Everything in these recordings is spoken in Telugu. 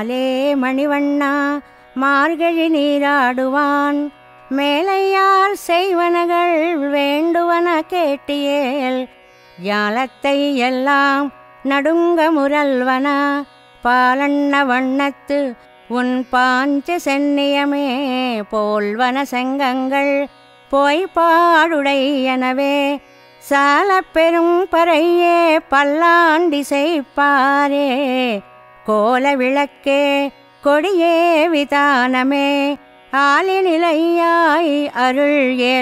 மாலே மணிவண்ணா மார்கழி நீராடுவான் மேலையார் செய்வனகள் வேண்டுவன கேட்டியேல் ஞாலத்தை எல்லாம் நடுங்க முரல்வன பாலண்ண வண்ணத்து உன் பாஞ்ச சென்னியமே போல்வன செங்கங்கள் போய் பாடுடையனவே சால பெரும் பறையே பல்லாண்டி செய்ப்பாரே கோல விளக்கே கொடியே விதானமே ஆலிநிலையாய் அருள்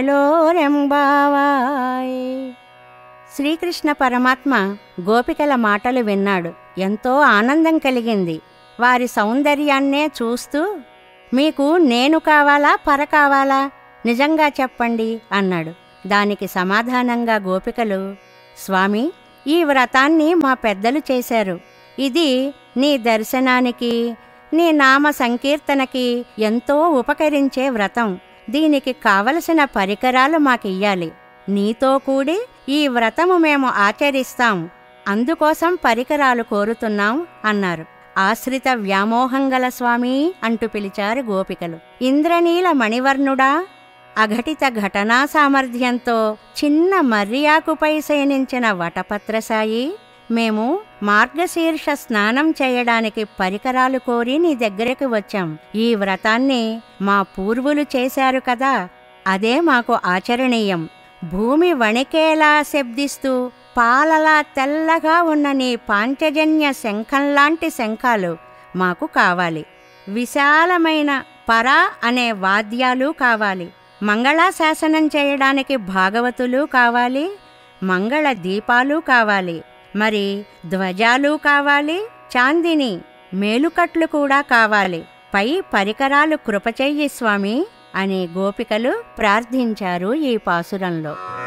ఏలోరెంబావాయ్ శ్రీకృష్ణ పరమాత్మ గోపికల మాటలు విన్నాడు ఎంతో ఆనందం కలిగింది వారి సౌందర్యాన్నే చూస్తూ మీకు నేను కావాలా పర కావాలా నిజంగా చెప్పండి అన్నాడు దానికి సమాధానంగా గోపికలు స్వామి ఈ వ్రతాన్ని మా పెద్దలు చేశారు ఇది నీ దర్శనానికి నీ నామ సంకీర్తనకి ఎంతో ఉపకరించే వ్రతం దీనికి కావలసిన పరికరాలు మాకియ్యాలి నీతో కూడి ఈ వ్రతము మేము ఆచరిస్తాం అందుకోసం పరికరాలు కోరుతున్నాం అన్నారు ఆశ్రిత వ్యామోహంగల స్వామి అంటూ పిలిచారు గోపికలు ఇంద్రనీల మణివర్ణుడా అఘటిత ఘటనా సామర్థ్యంతో చిన్న మర్యాకుపై శయనించిన వటపత్రసాయి మేము మార్గశీర్ష స్నానం చేయడానికి పరికరాలు కోరి నీ దగ్గరకు వచ్చాం ఈ వ్రతాన్ని మా పూర్వులు చేశారు కదా అదే మాకు ఆచరణీయం భూమి వణికేలా శబ్దిస్తూ పాలలా తెల్లగా ఉన్న నీ పాంచజన్య శంఖంలాంటి శంఖాలు మాకు కావాలి విశాలమైన పర అనే వాద్యాలు కావాలి మంగళాశాసనం చేయడానికి భాగవతులు కావాలి మంగళ దీపాలు కావాలి మరి ధ్వజాలు కావాలి చాందిని మేలుకట్లు కూడా కావాలి పై పరికరాలు కృపచెయ్యి స్వామి అని గోపికలు ప్రార్థించారు ఈ పాసురంలో